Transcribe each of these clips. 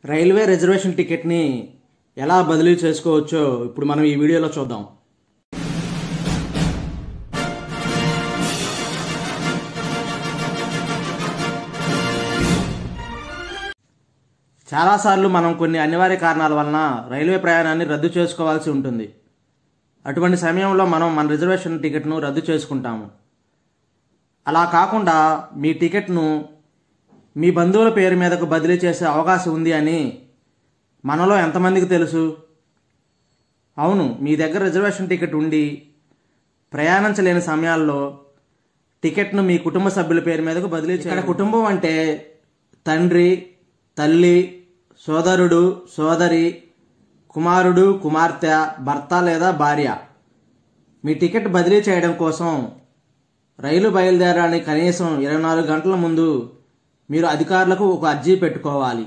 railway reservation టికెట్ని ఎలా బదిలీ చేసుకోవచ్చో ఇప్పుడు మనం ఈ వీడియోలో చూద్దాం చాలాసార్లు మనం కొన్ని అనివార్య కారణాల వలన రైల్వే ప్రయాణాన్ని రద్దు చేసుకోవాల్సి ఉంటుంది అటువంటి సమయంలో మనం మన రిజర్వేషన్ టికెట్ను రద్దు చేసుకుంటాము అలా కాకుండా మీ టికెట్ను మీ బంధువుల పేరు మీదకు బదిలీ చేసే అవకాశం ఉంది అని మనలో ఎంతమందికి తెలుసు అవును మీ దగ్గర రిజర్వేషన్ టికెట్ ఉండి ప్రయాణించలేని సమయాల్లో టికెట్ను మీ కుటుంబ సభ్యుల పేరు మీదకు బదిలీ ఇక్కడ కుటుంబం అంటే తండ్రి తల్లి సోదరుడు సోదరి కుమారుడు కుమార్తె భర్త లేదా భార్య మీ టికెట్ బదిలీ చేయడం కోసం రైలు బయలుదేరడానికి కనీసం ఇరవై నాలుగు గంటల ముందు మీరు అధికారులకు ఒక అర్జీ పెట్టుకోవాలి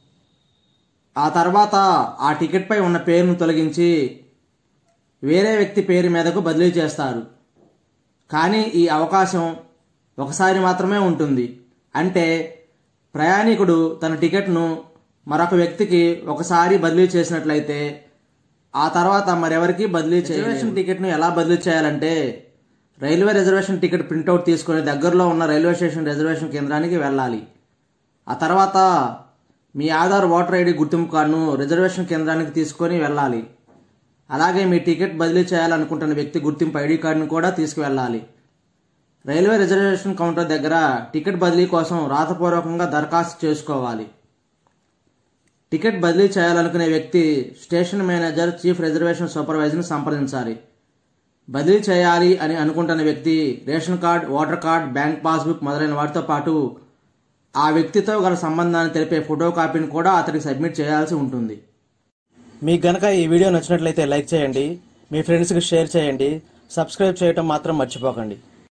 ఆ తర్వాత ఆ టికెట్పై ఉన్న పేరును తొలగించి వేరే వ్యక్తి పేరు మీదకు బదిలీ చేస్తారు కానీ ఈ అవకాశం ఒకసారి మాత్రమే ఉంటుంది అంటే ప్రయాణికుడు తన టికెట్ను మరొక వ్యక్తికి ఒకసారి బదిలీ చేసినట్లయితే ఆ తర్వాత మరెవరికి బదిలీ రిజర్వేషన్ టికెట్ను ఎలా బదిలీ చేయాలంటే రైల్వే రిజర్వేషన్ టికెట్ ప్రింట్అవుట్ తీసుకొని దగ్గరలో ఉన్న రైల్వే స్టేషన్ రిజర్వేషన్ కేంద్రానికి వెళ్ళాలి ఆ తర్వాత మీ ఆధార్ ఓటర్ ఐడి గుర్తింపు కార్డును రిజర్వేషన్ కేంద్రానికి తీసుకొని వెళ్ళాలి అలాగే మీ టికెట్ బదిలీ చేయాలనుకుంటున్న వ్యక్తి గుర్తింపు ఐడి కార్డును కూడా తీసుకువెళ్ళాలి రైల్వే రిజర్వేషన్ కౌంటర్ దగ్గర టికెట్ బదిలీ కోసం రాతపూర్వకంగా దరఖాస్తు చేసుకోవాలి టికెట్ బదిలీ చేయాలనుకునే వ్యక్తి స్టేషన్ మేనేజర్ చీఫ్ రిజర్వేషన్ సూపర్వైజర్ని సంప్రదించాలి బదిలీ చేయాలి అని అనుకుంటున్న వ్యక్తి ration card voter card bank passbook మొదలైన వాటితో పాటు ఆ వ్యక్తితో గల సంబంధాన్ని తెలిపే ఫోటో కాపీని కూడా అతనికి సబ్మిట్ చేయాల్సి ఉంటుంది మీకు గనక ఈ వీడియో నచ్చినట్లయితే లైక్ చేయండి మీ ఫ్రెండ్స్కి షేర్ చేయండి సబ్స్క్రైబ్ చేయటం మాత్రం మర్చిపోకండి